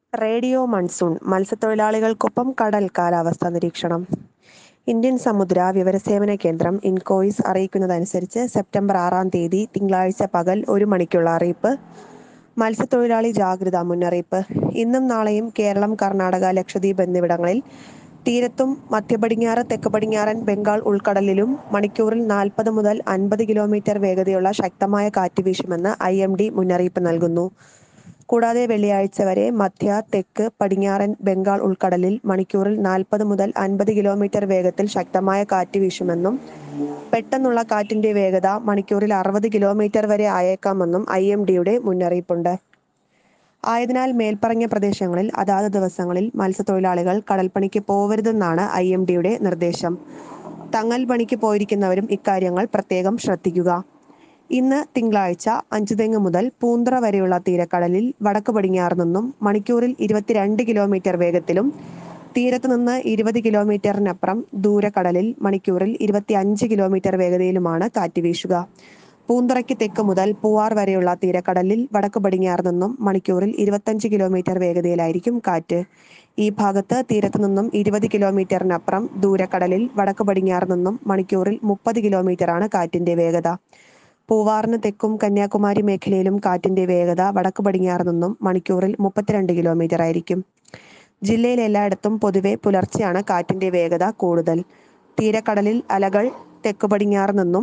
radio monsoon മത്സ്യത്തൊഴിലാളികൾക്കൊപ്പം കടൽ കാലാവസ്ഥാ നിരീക്ഷണം ഇന്ത്യൻ സമുദ്ര വിവരസേവന കേന്ദ്രം ഇൻകോയിസ് അറിയിക്കുന്നതനുസരിച്ച് സെപ്റ്റംബർ ആറാം തീയതി തിങ്കളാഴ്ച പകൽ ഒരു മണിക്കുള്ള അറിയിപ്പ് മത്സ്യത്തൊഴിലാളി ജാഗ്രതാ മുന്നറിയിപ്പ് ഇന്നും നാളെയും കേരളം കർണാടക ലക്ഷദ്വീപ് എന്നിവിടങ്ങളിൽ തീരത്തും മധ്യപടിഞ്ഞാറ് തെക്ക് പടിഞ്ഞാറൻ ബംഗാൾ ഉൾക്കടലിലും മണിക്കൂറിൽ നാൽപ്പത് മുതൽ അൻപത് കിലോമീറ്റർ വേഗതയുള്ള ശക്തമായ കാറ്റ് വീശുമെന്ന് ഐ എം ഡി മുന്നറിയിപ്പ് നൽകുന്നു കൂടാതെ വെള്ളിയാഴ്ച വരെ മധ്യ തെക്ക് പടിഞ്ഞാറൻ ബംഗാൾ ഉൾക്കടലിൽ മണിക്കൂറിൽ നാൽപ്പത് മുതൽ അൻപത് കിലോമീറ്റർ വേഗത്തിൽ ശക്തമായ കാറ്റ് വീശുമെന്നും പെട്ടെന്നുള്ള കാറ്റിന്റെ വേഗത മണിക്കൂറിൽ അറുപത് കിലോമീറ്റർ വരെ ആയേക്കാമെന്നും ഐ എം ഡിയുടെ മുന്നറിയിപ്പുണ്ട് ആയതിനാൽ മേൽപ്പറഞ്ഞ പ്രദേശങ്ങളിൽ അതാത് ദിവസങ്ങളിൽ മത്സ്യത്തൊഴിലാളികൾ കടൽപ്പണിക്ക് പോവരുതെന്നാണ് ഐ എം ഡിയുടെ നിർദ്ദേശം തങ്ങൽ പണിക്ക് പോയിരിക്കുന്നവരും ഇക്കാര്യങ്ങൾ പ്രത്യേകം ശ്രദ്ധിക്കുക ഇന്ന് തിങ്കളാഴ്ച അഞ്ചുതെങ്ങ് മുതൽ പൂന്തറ വരെയുള്ള തീരക്കടലിൽ വടക്ക് പടിഞ്ഞാറ് നിന്നും മണിക്കൂറിൽ ഇരുപത്തിരണ്ട് കിലോമീറ്റർ വേഗത്തിലും തീരത്ത് നിന്ന് ഇരുപത് കിലോമീറ്ററിനപ്പുറം ദൂരക്കടലിൽ മണിക്കൂറിൽ ഇരുപത്തി അഞ്ച് കിലോമീറ്റർ വേഗതയിലുമാണ് കാറ്റ് വീശുക പൂന്തറയ്ക്ക് തെക്ക് മുതൽ പൂവാർ വരെയുള്ള തീരക്കടലിൽ വടക്ക് പടിഞ്ഞാറ് നിന്നും മണിക്കൂറിൽ ഇരുപത്തഞ്ച് കിലോമീറ്റർ വേഗതയിലായിരിക്കും കാറ്റ് ഈ ഭാഗത്ത് തീരത്ത് നിന്നും ഇരുപത് കിലോമീറ്ററിനപ്പുറം ദൂരക്കടലിൽ വടക്ക് പടിഞ്ഞാറ് നിന്നും മണിക്കൂറിൽ മുപ്പത് കിലോമീറ്ററാണ് കാറ്റിന്റെ വേഗത പൂവാറിന് തെക്കും കന്യാകുമാരി മേഖലയിലും കാറ്റിന്റെ വേഗത വടക്ക് പടിഞ്ഞാറ് നിന്നും മണിക്കൂറിൽ മുപ്പത്തിരണ്ട് കിലോമീറ്റർ ആയിരിക്കും ജില്ലയിൽ എല്ലായിടത്തും പൊതുവെ പുലർച്ചെയാണ് കാറ്റിന്റെ വേഗത കൂടുതൽ തീരക്കടലിൽ അലകൾ തെക്ക് പടിഞ്ഞാറ് നിന്നും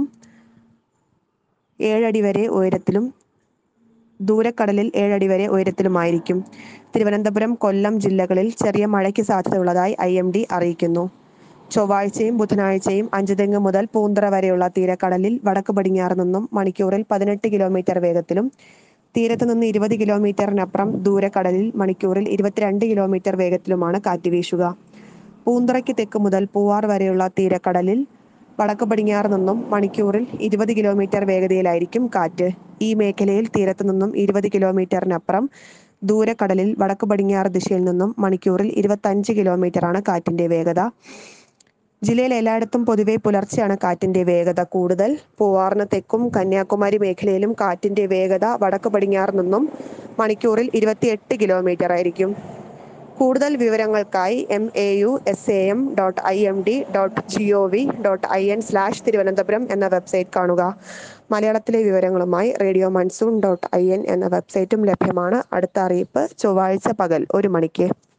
ഏഴടി വരെ ഉയരത്തിലും ദൂരക്കടലിൽ ഏഴടി വരെ ഉയരത്തിലുമായിരിക്കും തിരുവനന്തപുരം കൊല്ലം ജില്ലകളിൽ ചെറിയ മഴയ്ക്ക് സാധ്യതയുള്ളതായി ഐ എം ഡി അറിയിക്കുന്നു ചൊവ്വാഴ്ചയും ബുധനാഴ്ചയും അഞ്ചുതെങ്ങ് മുതൽ പൂന്തറ വരെയുള്ള തീരക്കടലിൽ വടക്ക് പടിഞ്ഞാറ് നിന്നും മണിക്കൂറിൽ പതിനെട്ട് കിലോമീറ്റർ വേഗത്തിലും തീരത്ത് നിന്ന് ഇരുപത് കിലോമീറ്ററിനപ്പുറം ദൂരക്കടലിൽ മണിക്കൂറിൽ ഇരുപത്തിരണ്ട് കിലോമീറ്റർ വേഗത്തിലുമാണ് കാറ്റ് വീശുക പൂന്തറയ്ക്ക് തെക്ക് മുതൽ പൂവാർ വരെയുള്ള തീരക്കടലിൽ വടക്ക് പടിഞ്ഞാറ് നിന്നും മണിക്കൂറിൽ ഇരുപത് കിലോമീറ്റർ വേഗതയിലായിരിക്കും കാറ്റ് ഈ മേഖലയിൽ തീരത്ത് നിന്നും ഇരുപത് കിലോമീറ്ററിനപ്പുറം ദൂരക്കടലിൽ വടക്ക് പടിഞ്ഞാറ് ദിശയിൽ നിന്നും മണിക്കൂറിൽ ഇരുപത്തഞ്ച് കിലോമീറ്ററാണ് കാറ്റിന്റെ വേഗത ജില്ലയിൽ എല്ലായിടത്തും പൊതുവെ പുലർച്ചെയാണ് കാറ്റിന്റെ വേഗത കൂടുതൽ പൂവാറിന് തെക്കും കന്യാകുമാരി മേഖലയിലും കാറ്റിന്റെ വേഗത വടക്ക് പടിഞ്ഞാറ് നിന്നും മണിക്കൂറിൽ ഇരുപത്തിയെട്ട് കിലോമീറ്റർ ആയിരിക്കും കൂടുതൽ വിവരങ്ങൾക്കായി M A U S A M dot I M D dot G O V dot I N slash Thiruvananthapuram എന്ന വെബ്സൈറ്റ് കാണുക മലയാളത്തിലെ വിവരങ്ങളുമായി radio monsoon dot I N എന്ന വെബ്സൈറ്റും ലഭ്യമാണ് അടുത്ത അറിയിപ്പ് ചൊവ്വാഴ്ച പകൽ ഒരു മണിക്ക്